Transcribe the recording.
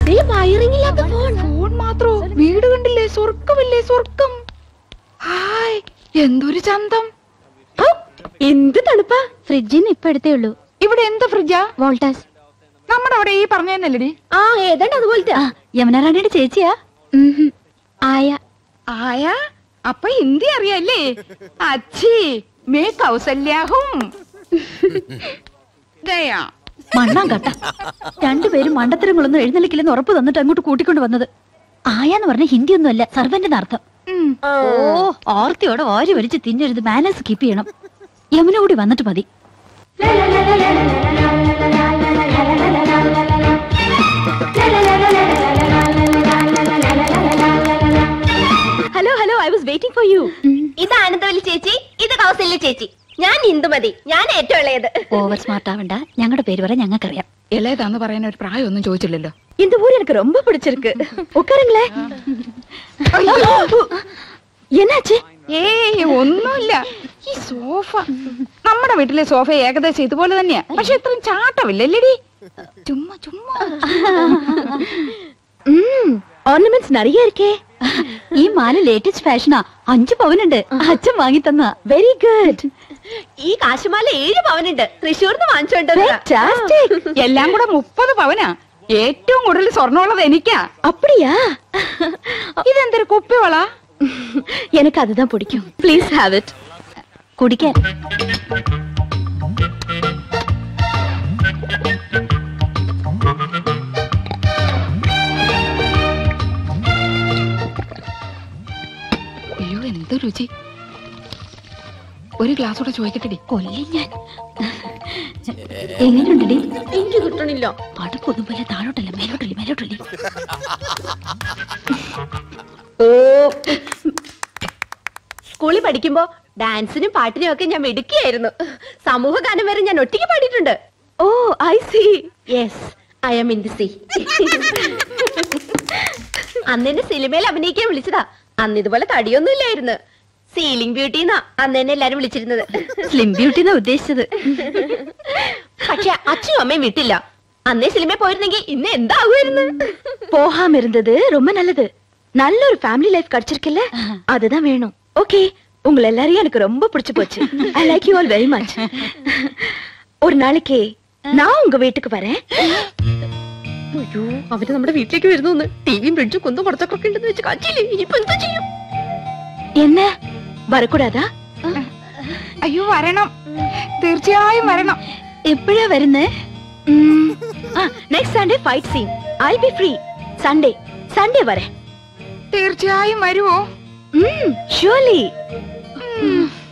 Wiring ഇല്ലാത്ത phone phone മാത്രോ വീട് കണ്ടില്ലേ സ്വർഗമില്ലേ സ്വർഗം ഹായ് എന്തൊരു ചന്തം ഔ, എന്ത് തണുപ്പാ ഫ്രിഡ്ജിന്ന് ഇപ്പൊ എടുത്തേ ഉള്ളൂ ഇവിടെ എന്ത് ഫ്രിഡ്ജാ വോൾട്ടാസ് നമ്മുടെ അവിടെ ഈ പറഞ്ഞതന്നല്ലടി ആ ഏതാണ്ട് അതുപോലത്തെ യമുന റാണിയുടെ ചേച്ചിയാ ആയ ആയ അപ്പൊ ഹിന്ദി അറിയല്ലേ അച്ഛി മേ കൗസല്യാഹും ഗയാ മണ്ണാൻ കട്ട രണ്ടുപേരും മണ്ടത്തരങ്ങളൊന്നും എഴുന്നള്ളിക്കില്ലെന്ന് ഉറപ്പ് തന്നിട്ട് അങ്ങോട്ട് കൂട്ടിക്കൊണ്ട് വന്നത് ആയാന്ന് പറഞ്ഞ ഹിന്ദി ഒന്നും അല്ല സർവന്റിന്റെ അർത്ഥം ഉം. ഓ ഓർത്തിയോടെ ഓരി വലിച്ച് തിന്നരുത് മാനേഴ്സ് കീപ്പ് ചെയ്യണം യമുന കൂടി വന്നിട്ട് മതി hello hello I was waiting for you ഇത് ആനന്ദവല്ലി ചേച്ചി ഇത് കൗസല്യ ചേച്ചി ഞാൻ ഇന്ദുമതി ഞാൻ ഏറ്റവും ഇളയത് ഓവർ സ്മാർട്ട് ആവണ്ട ഞങ്ങളുടെ പേര് പറയാൻ ഞങ്ങൾക്കറിയാം ഇളയതാന്ന് പറയാൻ ഒരു പ്രായമൊന്നും ചോദിച്ചില്ലല്ലോ இந்த ஊர் எனக்கு ரொம்ப பிடிச்சிருக்கு உட்காருங்களேன் என்னாச்சு ഏയ് ഒന്നുമില്ല ഈ സോഫ നമ്മുടെ വീട്ടിലെ സോഫ ഏകദേശം ഇതുപോലെ തന്നെയാ പക്ഷെ ഇത്രയും ചാട്ടമില്ലല്ലേടി ചുമ്മാ ചുമ്മാ ഓർണമെന്റ്സ് நிறைய இருக்கே ഈ മാല ലേറ്റസ്റ്റ് ഫാഷനാ അഞ്ചു പവനുണ്ട് അച്ഛൻ വാങ്ങി തന്ന വെരി ഗുഡ് ഈ കാശുമാല ഏഴ് പവനുണ്ട് തൃശ്ശൂർന്ന് വാങ്ങിച്ചോണ്ട് എല്ലാം കൂടെ മുപ്പത് പവനാ ഏറ്റവും കൂടുതൽ സ്വർണ്ണമുള്ളത് എനിക്കാ அப்படியா ഇതെന്തൊരു കുപ്പിവള எனக்கு அதுதான் பிடிக்கும் ப்ளீஸ் ஹேவ் இட் குடிக்க അയ്യോ എന്ത് രുചി ഒരു ഗ്ലാസ് കൂടെ ചോദിക്കട്ടെടി കൊല്ലി ഞാൻ എങ്ങനെയുണ്ടടി എനിക്ക് കിട്ടണില്ല അടുപ്പൊന്നും പോലെ താഴോട്ടല്ല മേലോട്ടല്ലേ മേലോട്ടല്ലേ ഓ സ്കൂളിൽ പഠിക്കുമ്പോ ഡാൻസിനും പാട്ടിനും ഒക്കെ ഞാൻ മിടുക്കിയായിരുന്നു സമൂഹ ഗാനം വരെ ഞാൻ ഒറ്റയ്ക്ക് പാടിയിട്ടുണ്ട് oh I see yes I'm in the sea അന്ന് എന്നെ സിനിമയിൽ അഭിനയിക്കാൻ വിളിച്ചതാ അന്ന് ഇതുപോലെ തടിയൊന്നും ഇല്ലായിരുന്നു സീലിംഗ് ബ്യൂട്ടി എന്നാ അന്ന് എന്നെ എല്ലാരും വിളിച്ചിരുന്നത് സ്ലിം ബ്യൂട്ടി എന്നാ ഉദ്ദേശിച്ചത് പക്ഷെ അച്ഛനും അമ്മയും വിട്ടില്ല അന്നേ സിനിമയിൽ പോയിരുന്നെങ്കിൽ ഇന്ന് എന്താകുമായിരുന്നു போகாம இருந்தது ரொம்ப நல்லது நல்ல ஒரு ஃபேமிலி லைஃப் கிடைச்சிருக்குல்ல அதுதான் வேணும் ஓகே உங்களை எல்லாரையும் எனக்கு ரொம்ப பிடிச்சு போச்சு I like you all very much ஒரு நாளைக்கு நான் உங்க வீட்டுக்கு வரேன் അയ്യോ അവര് നമ്മുടെ വീട്ടിലേക്ക് വരുന്നു ടിവിയും ഫ്രിഡ്ജും കുന്തും പുറത്തൊക്കെ ഉണ്ടെന്ന് വെച്ച് കാച്ചില്ലേ ഇനിയിപ്പോ എന്താ ചെയ്യും என்ன வரக்கூடாதா അയ്യോ വരണം തീർച്ചയായും വരണം എപ്പോഴാ വരുന്നേ next Sunday fight scene I be free Sunday Sunday വരെ തീർച്ചയായും വരുവോ ഷുവർലി ഉം.